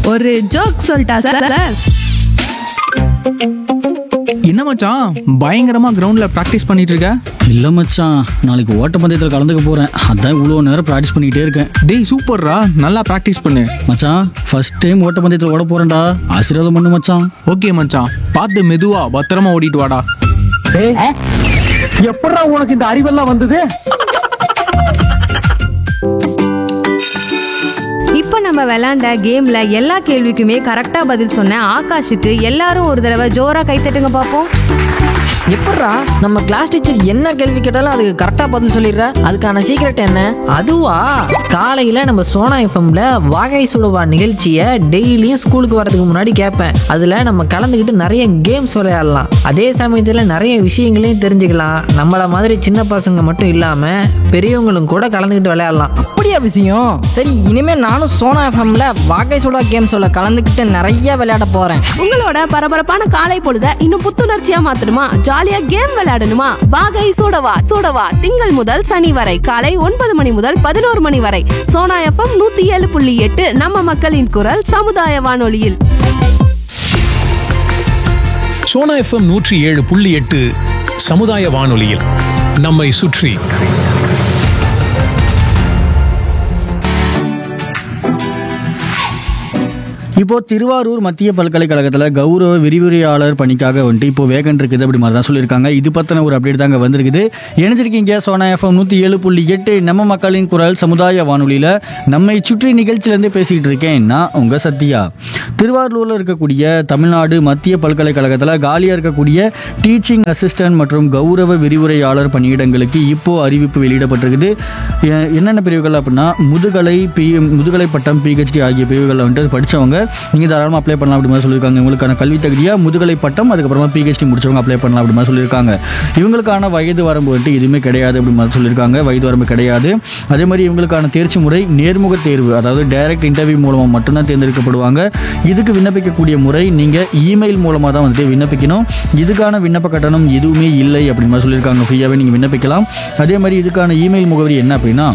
ஒரு ஜோக் சொல்லிட்டா sir sir என்ன மச்சான் பயங்கரமா கிரவுண்ட்ல பிராக்டிஸ் பண்ணிட்டு இருக்க இல்லை மச்சான் நாளைக்கு ஓட்டப்பந்தயத்தில் கலந்துக்க போகிறேன் அதான் இவ்வளோ நேரம் ப்ராக்டிஸ் பண்ணிக்கிட்டே இருக்கேன் டேய் சூப்பர்ரா நல்லா பிராக்டிஸ் பண்ணு மச்சான் ஃபர்ஸ்ட் டைம் ஓட்டப்பந்தயத்தில் ஓட போகிறேன்டா ஆசீர்வாதம் பண்ணு மச்சான் ஓகே மச்சான் பார்த்து மெதுவா பத்திரமா ஓடிட்டு வாடா எப்படா உனக்கு இந்த அறிவெல்லாம் வந்தது இப்போ நம்ம விளையாண்ட கேம்ல எல்லா கேள்விக்குமே கரெக்டா பதில் சொன்ன ஆகாஷுக்கு எல்லாரும் ஒரு தடவை ஜோரா கை தட்டுங்க பார்ப்போம் எப்பட்றா நம்ம கிளாஸ் டீச்சர் என்ன கேள்வி கேட்டாலும் அதுக்கு கரெக்டா பதில் சொல்லிடுற அதுக்கான சீக்ரெட் என்ன அதுவா காலையில நம்ம சோனா எஃப்எம்ல வாகை சுடுவா நிகழ்ச்சியை டெய்லியும் ஸ்கூலுக்கு வரதுக்கு முன்னாடி கேட்பேன் அதுல நம்ம கலந்துக்கிட்டு நிறைய கேம்ஸ் விளையாடலாம் அதே சமயத்துல நிறைய விஷயங்களையும் தெரிஞ்சுக்கலாம் நம்மள மாதிரி சின்ன பசங்க மட்டும் இல்லாம பெரியவங்களும் கூட கலந்துக்கிட்டு விளையாடலாம் அப்படியா விஷயம் சரி இனிமே நானும் சோனா எஃப்எம்ல வாகை சுடா கேம்ஸோட கலந்துக்கிட்டு நிறைய விளையாட போறேன் உங்களோட பரபரப்பான காலை பொழுத இன்னும் புத்துணர்ச்சியா மாத்தணுமா ஜாலியா கேம் விளையாடணுமா வாகை சூடவா சூடவா திங்கள் முதல் சனி வரை காலை ஒன்பது மணி முதல் பதினோரு மணி வரை சோனா எஃப்எம் நூத்தி ஏழு புள்ளி எட்டு நம்ம மக்களின் குரல் சமுதாய வானொலியில் சோனா எஃப்எம் நூற்றி ஏழு புள்ளி எட்டு சமுதாய வானொலியில் நம்மை சுற்றி இப்போ திருவாரூர் மத்திய பல்கலைக்கழகத்தில் கௌரவ விரிவுரையாளர் பணிக்காக வந்துட்டு இப்போ வேகன் இருக்குது அப்படி மாதிரி தான் சொல்லியிருக்காங்க இது பற்றின ஒரு அப்டேட் தாங்க வந்திருக்குது இணைஞ்சிருக்கீங்க சோனா எஃப்எம் நூற்றி ஏழு புள்ளி எட்டு நம்ம மக்களின் குரல் சமுதாய வானொலியில் நம்மை சுற்றி நிகழ்ச்சியிலேருந்து பேசிகிட்டு இருக்கேன் நான் உங்கள் சத்யா திருவாரூரில் இருக்கக்கூடிய தமிழ்நாடு மத்திய பல்கலைக்கழகத்தில் காலியாக இருக்கக்கூடிய டீச்சிங் அசிஸ்டன்ட் மற்றும் கௌரவ விரிவுரையாளர் பணியிடங்களுக்கு இப்போ அறிவிப்பு வெளியிடப்பட்டிருக்குது எ- என்னென்ன பிரிவுகள் அப்படின்னா முதுகலை பி முதுகலை பட்டம் பிஹெச்டி ஆகிய பிரிவுகளில் வந்துட்டு படித்தவங்க நீங்கள் தாராளமாக அப்ளை பண்ணலாம் அப்படி மாதிரி சொல்லியிருக்காங்க இவங்களுக்கான கல்வி தகுதியாக முதுகலை பட்டம் அதுக்கப்புறமா பிஹெச்டி முடிச்சவங்க அப்ளை பண்ணலாம் அப்படி மாதிரி சொல்லியிருக்காங்க இவங்களுக்கான வயது வரம்பு வந்துட்டு எதுவுமே கிடையாது அப்படி மாதிரி சொல்லியிருக்காங்க வயது வரம்பு கிடையாது அதே மாதிரி இவங்களுக்கான தேர்ச்சி முறை நேர்முக தேர்வு அதாவது டைரக்ட் இன்டர்வியூ மூலமாக மட்டும்தான் தேர்ந்தெடுக்கப்படுவாங்க இதுக்கு விண்ணப்பிக்கக்கூடிய முறை நீங்கள் இமெயில் மூலமாக தான் வந்துட்டு விண்ணப்பிக்கணும் இதுக்கான விண்ணப்ப கட்டணம் எதுவுமே இல்லை அப்படி மாதிரி சொல்லியிருக்காங்க ஃப்ரீயாகவே நீங்கள் விண்ணப்பிக்கலாம் அதே மாதிரி இதுக்கான இமெயில் முகவரி என்ன அப்படின்னா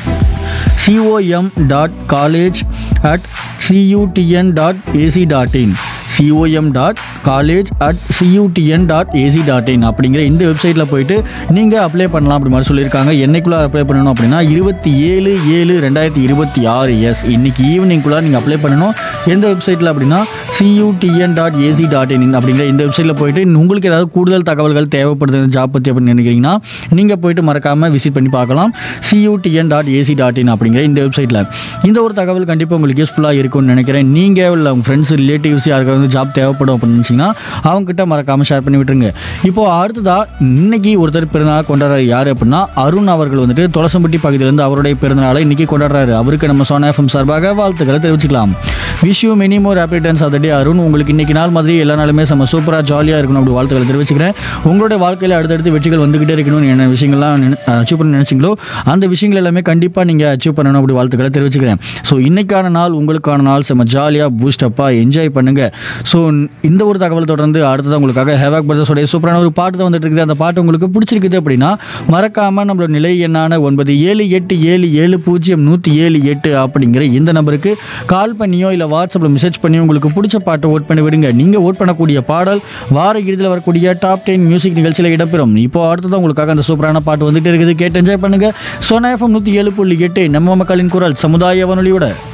COM dot college at CUTN dot AC dot in COM dot college at CUTN dot AC dot in அப்படிங்கிற இந்த வெப்சைட்டில் போயிட்டு நீங்கள் அப்ளை பண்ணலாம் அப்படி மாதிரி சொல்லியிருக்காங்க என்னைக்குள்ளே அப்ளை பண்ணணும் அப்படின்னா இருபத்தி ஏழு ஏழு ரெண்டாயிரத்தி இருபத்தி ஆறு எஸ் இன்னைக்கு ஈவினிங்குள்ளே நீங்கள் அப்ளை பண்ணணும் எந்த வெப்சைட்டில் அப்படின்னா CUTN dot AC dot in அப்படிங்கிற இந்த வெப்சைட்டில் போயிட்டு உங்களுக்கு ஏதாவது கூடுதல் தகவல்கள் தேவைப்படுது ஜாப் பற்றி அப்படின்னு நினைக்கிறீங்கன்னா நீங்கள் போயிட்டு மறக்காமல் விசிட் பண்ணி பார்க்கலாம் CUTN dot AC dot in அப்படிங்கிற இந்த வெப்சைட்டில் இந்த ஒரு தகவல் கண்டிப்பாக உங்களுக்கு யூஸ்ஃபுல்லாக இருக்கும்னு நினைக்கிறேன் நீங்கள் இல்லை உங்கள் ஃப்ரெண்ட்ஸ் ரிலேட்டிவ்ஸ் யாருக்காவது வந்து ஜாப் தேவைப்படும் அப்படின்னு நினச்சிங்கன்னா அவங்ககிட்ட மறக்காமல் ஷேர் பண்ணி விட்டுருங்க இப்போ அடுத்ததாக இன்னைக்கு ஒருத்தர் பிறந்தநாள் கொண்டாடுறாரு யார் அப்படின்னா அருண் அவர்கள் வந்துட்டு தொலசம்பட்டி பகுதியிலேருந்து அவருடைய பிறந்தநாளை இன்னைக்கு கொண்டாடுறாரு அவருக்கு நம்ம சோனா எஃப்எம் சார்பாக வாழ்த்துக்களை தெரிவிச்சுக்கலாம் wish you many more happy returns of the day Arun உங்களுக்கு இன்னைக்கு நாள் மாதிரி எல்லா நாளுமே செம்ம சூப்பராக ஜாலியாக இருக்கணும் அப்படி வாழ்த்துக்களை தெரிவிச்சுக்கிறேன் உங்களுடைய வாழ்க்கையில் அடுத்தடுத்து வெற்றிகள் வந்துகிட்டே இருக்கணும்னு என்ன விஷயங்கள்லாம் அச்சீவ் பண்ண நினைச்சீங்களோ அந்த விஷயங்கள் எல்லாமே கண்டிப்பாக நீங்கள் அச்சீவ் பண்ணணும் அப்படி வாழ்த்துக்களை தெரிவிச்சுக்கிறேன் ஸோ இன்னைக்கான நாள் உங்களுக்கான நாள் செம்ம ஜாலியாக பூஸ்டப்பாக என்ஜாய் பண்ணுங்க ஸோ இந்த ஒரு தகவல் தொடர்ந்து அடுத்தது உங்களுக்காக ஹேவாக் பிரதர்ஸோடைய சூப்பரான ஒரு பாட்டு தான் வந்துட்டு இருக்குது அந்த பாட்டு உங்களுக்கு பிடிச்சிருக்குது அப்படின்னா மறக்காம நம்மளோட நிலை எண்ணான ஒன்பது ஏழு எட்டு ஏழு ஏழு பூஜ்ஜியம் நூற்றி ஏழு எட்டு அப்படிங்கிற இந்த நம்பருக்கு கால் பண்ணியோ இல்லை வாட்ஸ்அப்பில் மெசேஜ் பண்ணி உங்களுக்கு பிடிச்ச பாட்டை ஓட் பண்ணி விடுங்க நீங்கள் ஓட் பண்ணக்கூடிய பாடல் வார இறுதியில் வரக்கூடிய டாப் டென் மியூசிக் நிகழ்ச்சியில் இடம்பெறும் இப்போ அடுத்ததான் உங்களுக்காக அந்த சூப்பரான பாட்டு வந்துட்டு இருக்குது கேட்டு என்ஜாய் பண்ணுங்க சோனா எஃப்எம் நூற்றி ஏழு புள்ளி எட்டு நம்ம மக்களின் குரல் சமுதாய வானொலியோட